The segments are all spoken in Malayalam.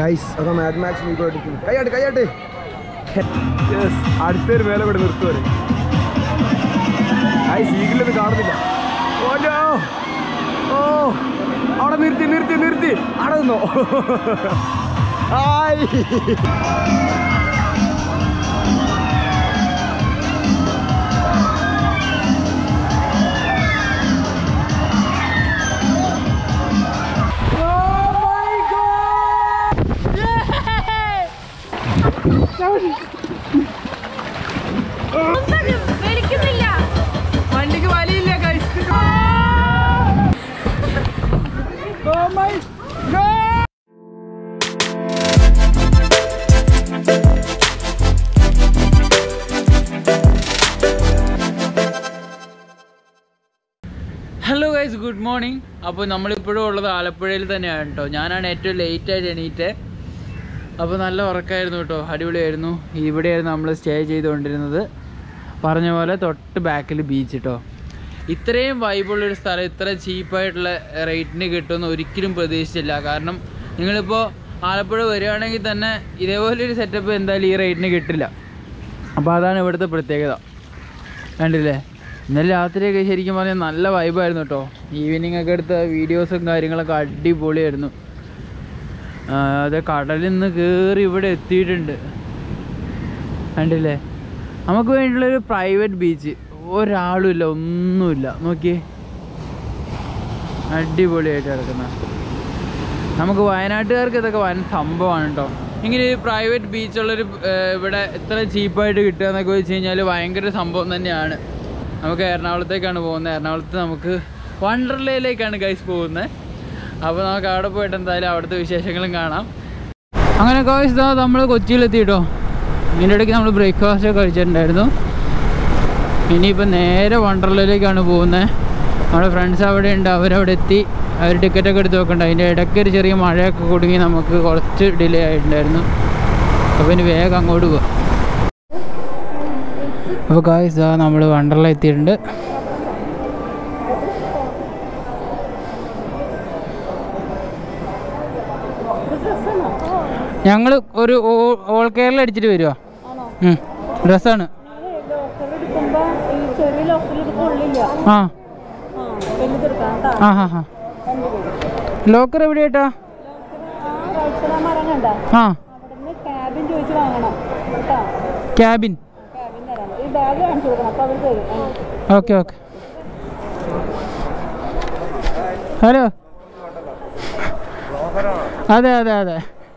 ഗൈസ് അതാ മാഡ് മാക്സ് നീ പഠിക്കുന്നു കൈയാട്ട് കൈയാട്ട് യെസ് അടുത്തൊരു മേലെ ഇവിടെ നിർത്തുവരെ ഗൈസ് ഈഗിലൊന്നും കാണുന്നില്ല ഓ no. ഓ അവിടെ നിർത്തി നിർത്തി നിർത്തി അവിടെ നിന്നോ ഹായ് മേടിക്കുന്നില്ല വണ്ടിക്ക് വലിയില്ല guys. Hello guys good morning അപ്പോൾ നമ്മളിപ്പോഴും ഉള്ളത് ആലപ്പുഴയിൽ തന്നെയാണ് കേട്ടോ ഞാനാണ് ഏറ്റവും ലേറ്റ് ആയിട്ട് എണീറ്റ് അപ്പോൾ നല്ല ഉറക്കമായിരുന്നു കേട്ടോ അടിപൊളിയായിരുന്നു ഇവിടെയായിരുന്നു നമ്മൾ സ്റ്റേ ചെയ്തുകൊണ്ടിരുന്നത് പറഞ്ഞ പോലെ തൊട്ട് ബാക്കിൽ ബീച്ച് കേട്ടോ ഇത്രയും വൈബുള്ളൊരു സ്ഥലം ഇത്ര ചീപ്പായിട്ടുള്ള റേറ്റിന് കിട്ടുമെന്ന് ഒരിക്കലും പ്രതീക്ഷിച്ചില്ല കാരണം നിങ്ങളിപ്പോൾ ആലപ്പുഴ വരികയാണെങ്കിൽ തന്നെ ഇതേപോലൊരു സെറ്റപ്പ് എന്തായാലും ഈ റേറ്റിന് കിട്ടില്ല അപ്പോൾ അതാണ് ഇവിടുത്തെ പ്രത്യേകത കണ്ടില്ലേ ഇന്നലെ രാത്രിയൊക്കെ ശരിക്കും പറഞ്ഞാൽ നല്ല വൈബായിരുന്നു കേട്ടോ ഈവനിങ് ഒക്കെ എടുത്ത വീഡിയോസും കാര്യങ്ങളൊക്കെ അടിപൊളിയായിരുന്നു ആ, അത് കടലിൽ നിന്ന് കയറി ഇവിടെ എത്തിയിട്ടുണ്ട് കണ്ടില്ലേ നമുക്ക് വേണ്ടിയുള്ളൊരു പ്രൈവറ്റ് ബീച്ച് ഒരാളും ഇല്ല ഒന്നുമില്ല നോക്കിയേ അടിപൊളിയായിട്ട് കിടക്കുന്ന നമുക്ക് വയനാട്ടുകാർക്ക് ഇതൊക്കെ വൻ സംഭവമാണ് കേട്ടോ ഇങ്ങനെ ഒരു പ്രൈവറ്റ് ബീച്ചുള്ളൊരു ഏർ, ഇവിടെ ഇത്ര ചീപ്പായിട്ട് കിട്ടുക എന്നൊക്കെ വെച്ച് കഴിഞ്ഞാൽ ഭയങ്കര സംഭവം തന്നെയാണ് നമുക്ക് എറണാകുളത്തേക്കാണ് പോകുന്നത് എറണാകുളത്ത് നമുക്ക് വണ്ടർലയിലേക്കാണ് ഗൈസ് പോകുന്നത് അപ്പോൾ നമുക്ക് അവിടെ പോയിട്ട് എന്തായാലും അവിടുത്തെ വിശേഷങ്ങളും കാണാം അങ്ങനെ ഗൈസ് ഇതാ നമ്മൾ കൊച്ചിയിലെത്തി കേട്ടോ ഇതിൻ്റെ ഇടയ്ക്ക് നമ്മൾ ബ്രേക്ക്ഫാസ്റ്റ് ഒക്കെ കഴിച്ചിട്ടുണ്ടായിരുന്നു ഇനിയിപ്പോൾ നേരെ വണ്ടർലയിലേക്കാണ് പോകുന്നത് നമ്മുടെ ഫ്രണ്ട്സ് അവിടെ ഉണ്ട് അവരവിടെ എത്തി അവർ ടിക്കറ്റൊക്കെ എടുത്ത് വെക്കണ്ട അതിൻ്റെ ഇടയ്ക്ക് ഒരു ചെറിയ മഴയൊക്കെ കുടുങ്ങി നമുക്ക് കുറച്ച് ഡിലേ ആയിട്ടുണ്ടായിരുന്നു അപ്പോൾ ഇനി വേഗം അങ്ങോട്ട് പോവാം അപ്പോൾ ഗായ്സ് ആ നമ്മൾ വണ്ടർല എത്തിയിട്ടുണ്ട് ഞങ്ങൾ ഒരു ഓ- ഓൾ കേരള അടിച്ചിട്ട് വരുവാ ഡ്രസ്സാണ് എടുക്കുമ്പോ ഈ ചെറിയ ലോക്കറിൽ ഇത് കൊള്ളില്ല ആ ആ വലുതെടുക്കാം കേട്ടോ ആ ഹാ ഹാ ലോക്കർ എവിടെയായിട്ടാ ആ കഴിച്ചണ മരം കണ്ട ആ അവിടുന്ന് ക്യാബിൻ ചോദിച്ച് വാങ്ങണം കേട്ടോ ക്യാബിൻ ക്യാബിൻ തരാം ഈ ബാഗ് കാണിച്ചു കൊടുക്കണം അപ്പൊ അവർ തരും ആ. ഓക്കെ ഓക്കെ ഹലോ അതെ അതെ അതെ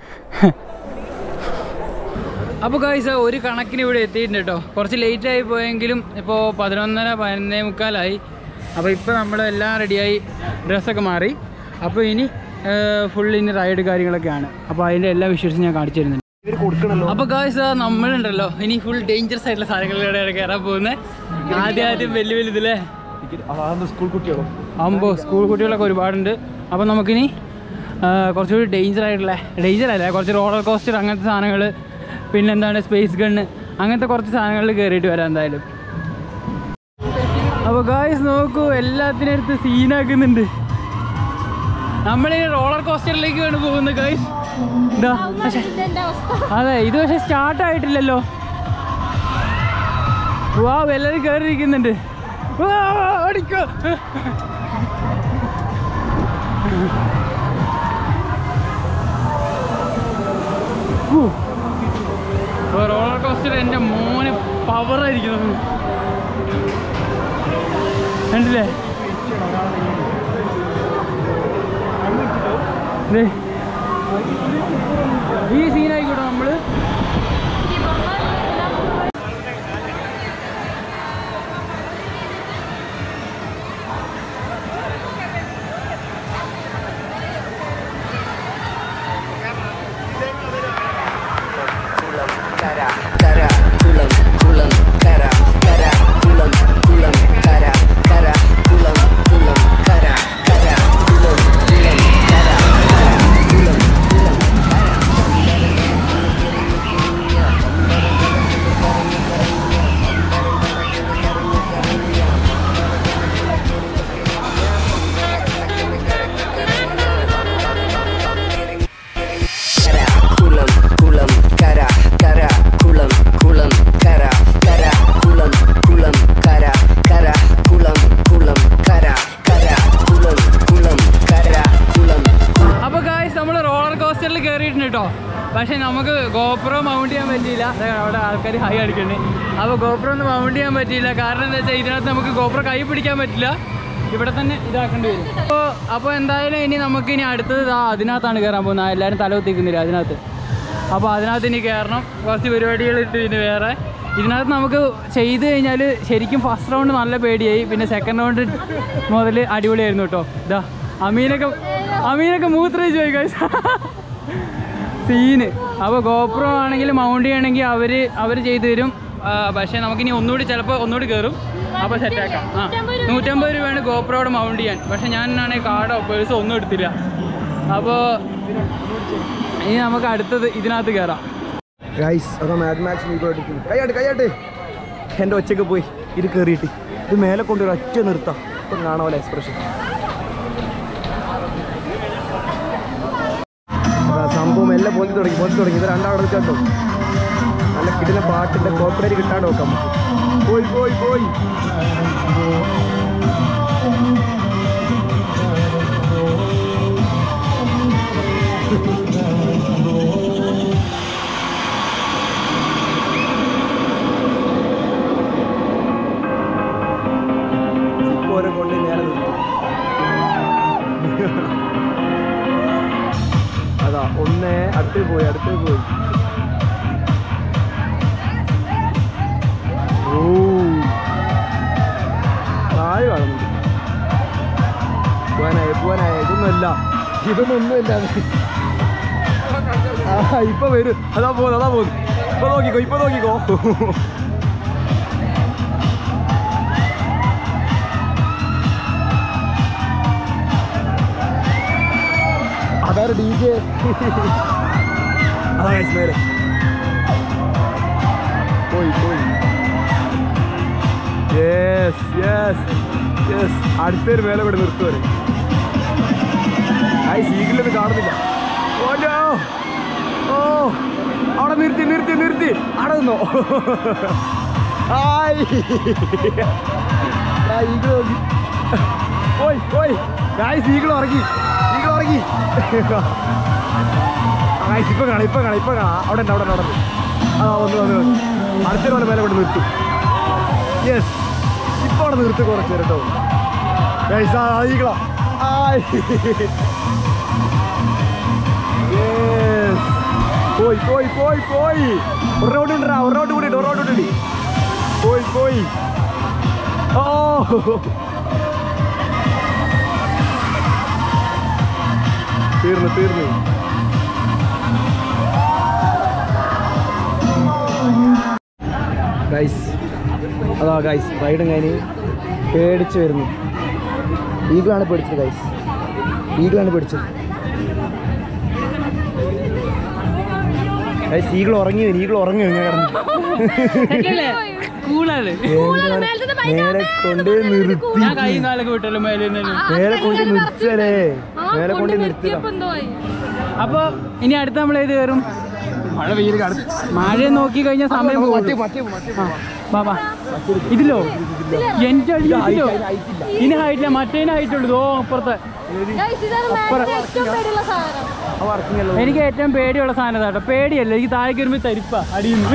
അപ്പോൾ കാഴ്ച ഒരു കണക്കിന് ഇവിടെ എത്തിയിട്ടുണ്ട് കേട്ടോ കുറച്ച് ലേറ്റ് ആയി പോയെങ്കിലും ഇപ്പോൾ പതിനൊന്നര പതിനൊന്നേ മുക്കാലായി അപ്പോൾ ഇപ്പോൾ നമ്മളെല്ലാം റെഡിയായി ഡ്രസ്സൊക്കെ മാറി അപ്പോൾ ഇനി ഫുൾ ഇനി റൈഡ് കാര്യങ്ങളൊക്കെയാണ് അപ്പോൾ അതിൻ്റെ എല്ലാ വിഷ്വൽസും ഞാൻ കാണിച്ചു തരുന്നുണ്ട് ഇവര് കൊടുക്കണല്ലോ അപ്പൊ ഗായ്സ് നമ്മളുണ്ടല്ലോ ഇനി ഫുൾ ഡേഞ്ചറസ് ആയിട്ടുള്ള സാധനങ്ങളിലൂടെ കയറാൻ പോകുന്നത് ആദ്യം ആദ്യം വലിയ വലുതല്ലേ അതാണ് സ്കൂൾ കുട്ടികളോ ആകുമ്പോൾ സ്കൂൾ കുട്ടികളൊക്കെ ഒരുപാടുണ്ട് അപ്പം നമുക്കിനി ആ, കുറച്ചുകൂടി ഡേഞ്ചർ ആയിട്ടുള്ള ഡേഞ്ചർ അല്ല കുറച്ച് റോളർ കോസ്റ്റർ അങ്ങനത്തെ സാധനങ്ങൾ പിന്നെന്താണ് സ്പേസ് ഗണ്ണ് അങ്ങനത്തെ കുറച്ച് സാധനങ്ങളിൽ കയറിയിട്ട് വരാം എന്തായാലും അപ്പോൾ ഗായ്സ് നോക്കൂ എല്ലാത്തിനും അടുത്ത് സീനാക്കുന്നുണ്ട് നമ്മളിനി റോളർ കോസ്റ്ററിലേക്ക് വേണം പോകുന്നത് ഗായ്സ് ഇതാ പക്ഷേ ഇതെന്റെ അവസ്ഥ അതെ ഇത് പക്ഷെ സ്റ്റാർട്ട് ആയിട്ടില്ലല്ലോ വാ എല്ലാവരും കയറിയിരിക്കുന്നുണ്ട് വാ, ഓടിക്കോ റോളർ കോസ്റ്റർ എൻ്റെ മോന് പവറായിരിക്കുന്നു കണ്ടില്ലേ ദേ. ഈ സീനായിക്കോട്ടെ നമ്മള് കര കര കുളം കുളം കര കര കുളം കുളം കര കര കുളം കുളം കര കര കുളം കുളം കര കര കുളം കുളം കര ആൾക്കാർ ഹൈ കളിക്കുന്നുണ്ട് അപ്പോൾ ഗോപ്രോ ഒന്ന് മൗണ്ട് ചെയ്യാൻ പറ്റിയില്ല കാരണം എന്താ വെച്ചാൽ ഇതിനകത്ത് നമുക്ക് ഗോപ്രോ കൈ പിടിക്കാൻ പറ്റില്ല ഇവിടെ തന്നെ ഇതാക്കേണ്ടി വരും അപ്പോൾ അപ്പോൾ എന്തായാലും ഇനി നമുക്ക് ഇനി അടുത്തത് ഇതാ അതിനകത്താണ് കയറാൻ പോകുന്നത് എല്ലാവരും തല കുത്തിക്കുന്നില്ല അതിനകത്ത് അപ്പോൾ അതിനകത്ത് ഇനി കയറണം കുറച്ച് പരിപാടികളിട്ട് പിന്നെ വേറെ ഇതിനകത്ത് നമുക്ക് ചെയ്ത് കഴിഞ്ഞാൽ ശരിക്കും ഫസ്റ്റ് റൗണ്ട് നല്ല പേടിയായി പിന്നെ സെക്കൻഡ് റൗണ്ട് മുതൽ അടിപൊളിയായിരുന്നു കേട്ടോ ഇതാ അമീനൊക്കെ അമീനൊക്കെ മൂത്രയിച്ച് പോയി കഴിച്ച സീന് അപ്പോൾ ഗോപ്രോ ആണെങ്കിൽ മൗണ്ട് ചെയ്യണമെങ്കിൽ അവർ അവർ ചെയ്തു തരും ആ, പക്ഷേ നമുക്കിനി ഒന്നുകൂടി ചിലപ്പോൾ ഒന്നുകൂടി കയറും അപ്പോൾ സെറ്റാക്കാം ആ നൂറ്റമ്പത് രൂപയാണ് ഗോപ്രോയുടെ മൗണ്ട് ചെയ്യാൻ പക്ഷേ ഞാനാണെങ്കിൽ കാർഡോ പേഴ്സോ ഒന്നും എടുത്തില്ല അപ്പോൾ ഇനി നമുക്ക് അടുത്തത് ഇതിനകത്ത് കയറാം ഗൈസ് അതാ മാഡ് മാക്സ് നീ എടുക്കുന്നു കൈയാട്ട് കൈയാട്ട് എൻ്റെ ഒച്ചയ്ക്ക് പോയി ഇത് കയറിയിട്ട് ഇത് മേലെ കൊണ്ടൊരു ഒറ്റ നിർത്താം ഇപ്പം കാണാമല്ലോ എക്സ്പ്രഷൻ സംഭവം എല്ലാം പൊന്തി തുടങ്ങി പൊന്തി തുടങ്ങി ഇത് രണ്ടാവിടെ കേട്ടോ നല്ല കിട്ടുന്ന പാട്ടിൻ്റെ കോപ്പറേറ്റ് കിട്ടാണ്ട് നോക്കാം നമുക്ക്. പോയി പോയി പോയി ഓരോ കൊണ്ട് നേരെ നിർത്തി അതാ ഒന്ന് അടുത്ത് പോയി അടുത്ത് പോയി ഓ താഴെ കാണുന്നുണ്ട് പോവാനായ പോവാനായ ഇതൊന്നുമല്ല ഇതൊന്നൊന്നുമില്ല ആ ഇപ്പൊ വരും അതാ പോകുന്നു അതാ പോകുന്നു ഇപ്പൊ നോക്കിക്കോ ഇപ്പൊ നോക്കിക്കോ അതാണ് ഡി ജെ അതാ guys മേലെ പോയി പോയി യെസ് യെസ് യെസ് അടുത്തൊരു മേലെ ഇവിടെ നിർത്തുവരെ ആയി സീഗിലൊന്നും കാണുന്നില്ല ഓ no. ഓ അവിടെ നിർത്തി നിർത്തി നിർത്തി അവിടെ നിന്നോ ആയി ആ, ഈഗിൾ നോക്കി പോയി പോയി ഗായ്സ് ഈഗിൾ ഉറങ്ങി ഈഗിൾ ഉറങ്ങി ഗായ്സ് ഇപ്പൊ കാണാം ഇപ്പൊ കാണാം ഇപ്പൊ കാണാം അവിടെ ഉണ്ട് അവിടെ ഉണ്ട്, അവിടെ ഉണ്ട്. ആ വന്നു വന്നു വന്നു അടുത്തൊരു പോലെ മേലെ കൊണ്ട് നിർത്തും യെസ് ഇപ്പൊ അവിടെ നിർത്തി കുറച്ച് നേരം കേട്ടോ ഗായ്സ് ആ ഈഗിളാ ആയ് യെസ് പോയി പോയി പോയി പോയി ഒരു റൗണ്ട് ഉണ്ടാ ഒരു റൗണ്ട് കൂടി ഒരു റൗണ്ട് കൂടി പോയി പോയി ഓ തീർന്നു തീർന്നു ഗൈസ് അതാ ഗൈസ് റൈഡും കഴിഞ്ഞ് പേടിച്ച് വരുന്നു ഈഗിളാണ് പേടിച്ചത് ഗൈസ് ഈഗിളാണ് പേടിച്ചത് ഗൈസ് ഈഗിൾ ഉറങ്ങി ഈഗിൾ ഉറങ്ങി ഇങ്ങനെ കിടന്നു കൂളാണ് നേരെ കൊണ്ട് നിർത്തി ഞാൻ കൈയും കാലൊക്കെ വിട്ടല്ലോ മേലെ നിന്ന് നേരെ കൊണ്ട് നിർത്തലേ നേരെ കൊണ്ട് നിർത്തില്ല അപ്പോൾ ഇനി അടുത്ത നമ്മൾ ഏത് കയറും മഴ വെയിൽ കടന്നു മഴ നോക്കി കഴിഞ്ഞാൽ സമയം പോകും മറ്റേ മറ്റേ മറ്റേ ആ, വാ, വാ. ഇതിലോ എന്റെ അടി ഇതിലോ ഇനി ഹൈറ്റില്ല മറ്റേ ഹൈറ്റ് ഉള്ളൂ ഓ അപ്പുറത്തെ ആ വർക്കിംഗ് അല്ലോ എനിക്ക് ഏറ്റവും പേടിയുള്ള സാധനം കേട്ടോ പേടിയല്ല എനിക്ക് താഴേക്ക് വരുമ്പോൾ തരിപ്പ അടിയുന്നു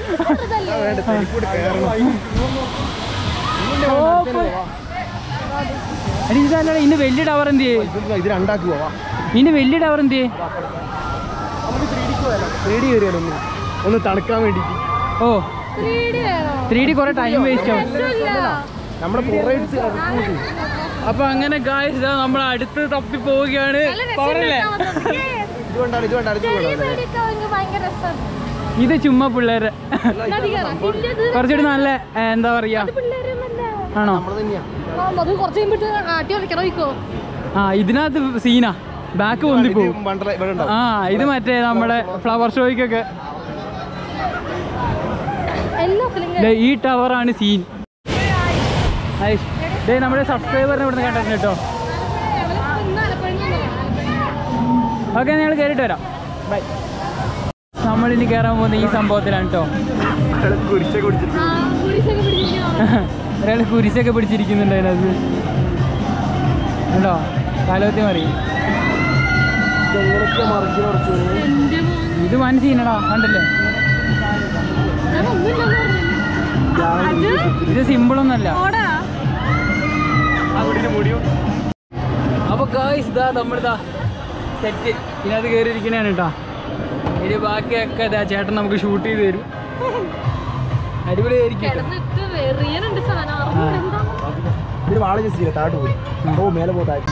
എടി ഇതല്ല ഇന്ന് വലിയ ടവർ എന്ത് ചെയ്യേ ഇത് രണ്ടാക്കി പോവാ ഇന്ന് വലിയ ടവർ എന്ത് ചെയ്യേ പേടി കയറിയാലോ ഒന്ന് ഒന്ന് തണുക്കാൻ വേണ്ടിട്ട് ഓ ത്രീ ഡി കുറെ ടൈം വേസ്റ്റ് ആവും നമ്മുടെ പുറകെ അപ്പൊ അങ്ങനെ ഗായ്സ് ഇതാ നമ്മൾ അടുത്ത് തപ്പി പോവുകയാണ് പവറല്ലേ ഇത് കൊണ്ടാണ് ഇത് കൊണ്ടാണ് ഇത് കൊണ്ടാണ് ഇത് ചുമ്മാ പിള്ളേരെ കുറച്ചുകൂടി നല്ല ഏ, എന്താ പറയാ ആണോ നമ്മൾ തന്നെയാ അത് കുറച്ച് കഴിയുമ്പോട്ട് ആട്ടി വയ്ക്കണം വയ്ക്കോ ആ ഇതിനകത്ത് സീനാ ബാക്ക് പൊന്തിപ്പോവും ഇത് പണ്ടേ ഇവിടെ ഉണ്ടാവും ആ ഇത് മറ്റേ നമ്മുടെ ഫ്ലവർ ഷോയ്ക്കൊക്കെ എല്ലാത്തിലും ദേ ഈ ടവറാണ് സീൻ ദേ നമ്മുടെ സബ്സ്ക്രൈബറിനെ ഇവിടുന്ന് കണ്ടിട്ടുണ്ട് കേട്ടോ ഓക്കെ ഞങ്ങൾ കയറിയിട്ട് വരാം ബൈ നമ്മളിനി കയറാൻ പോകുന്ന ഈ സംഭവത്തിലാണ് കേട്ടോ കുരിച്ചൊക്കെ കുടിച്ചിട്ട് ഒരാൾ കുരിശൊക്കെ പിടിച്ചിരിക്കുന്നുണ്ട് അതിനകത്ത് ഉണ്ടോ കാലോത്തി മറി എങ്ങനെയൊക്കെ മറിച്ച് മറിച്ചു ഇത് വൻ സീനടാ കണ്ടല്ലേ ഞാൻ ഒന്നുമില്ലെന്ന് പറഞ്ഞു അത് ഇത് സിമ്പിൾ ഒന്നല്ല ഓടാ അപ്പൊ ഗായ്സ് ഇതാ നമ്മളിതാ സെറ്റ് ഇതിനകത്ത് കയറിയിരിക്കണേണ് കേട്ടോ ഇനി ബാക്കിയൊക്കെ ഇതാ ചേട്ടൻ നമുക്ക് ഷൂട്ട് ചെയ്ത് തരും അടിപൊളിയായിരിക്കും കേട്ടോ. കിടന്നിട്ട് വെറിയനുണ്ട് സാധനം അറിഞ്ഞൂടാ എന്താ ഇതിന് വാള ജസ്റ്റ് ചെയ്യില്ല താഴോട്ട് പോയി ഓ മേലെ പോ താഴെ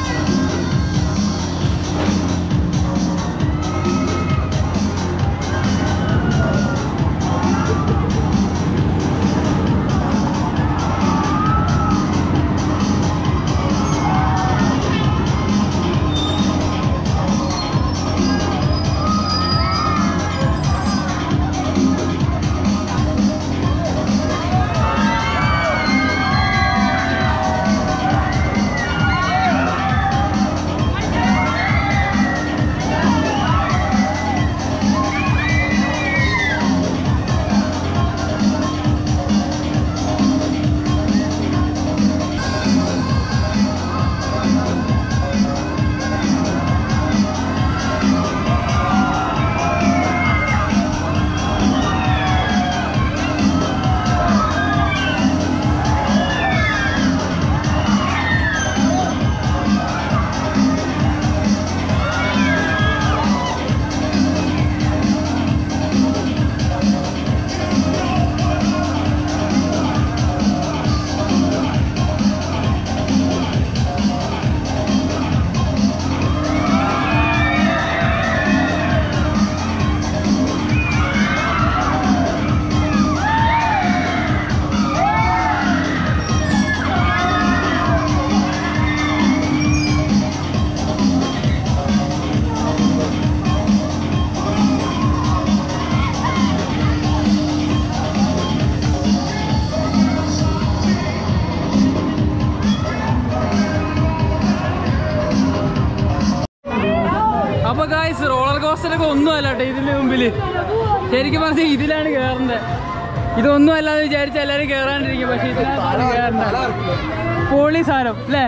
അപ്പൊ ഗായ്സ് റോളർ കോസ്റ്ററൊക്കെ ഒന്നും അല്ല കേട്ടോ ഇതിന്റെ മുമ്പില് ശരിക്കും പറഞ്ഞ ഇതിലാണ് കേറണ്ടത് ഇതൊന്നും അല്ലാന്ന് വിചാരിച്ച എല്ലാരും കേറാണ്ടിരിക്കും പക്ഷെ ഇതിനകത്താണ് കേറണ്ട പൊളി സാധനം അല്ലേ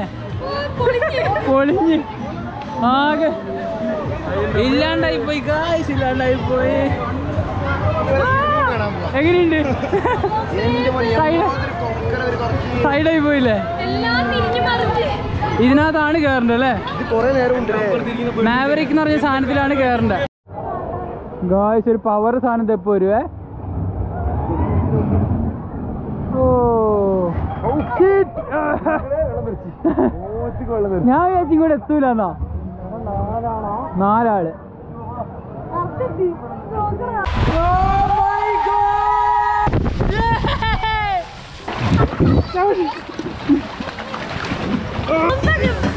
പൊളിഞ്ഞ് ആകെ ഇല്ലാണ്ടായി പോയി ഗായ്സ് ഇല്ലാണ്ടായി പോയി എങ്ങനെയുണ്ട് സൈഡായി പോയില്ലേ എല്ലാം തിരിഞ്ഞു മറിഞ്ഞ് ഇതിനകത്താണ് കേറണ്ടത് അല്ലേ ഇത് കൊറേ നേരം ഉണ്ട് മാവറിക് എന്ന് പറഞ്ഞ സാധനത്തിലാണ് കേറണ്ടത് ഗായ്സ് ഒരു പവർ സാധനം തെപ്പ് വരുവേ ഓ shit. ഞാൻ വിചാരിച്ചു ഇവിടെ എത്തൂല എന്നാ നാലാള് ഒന്നും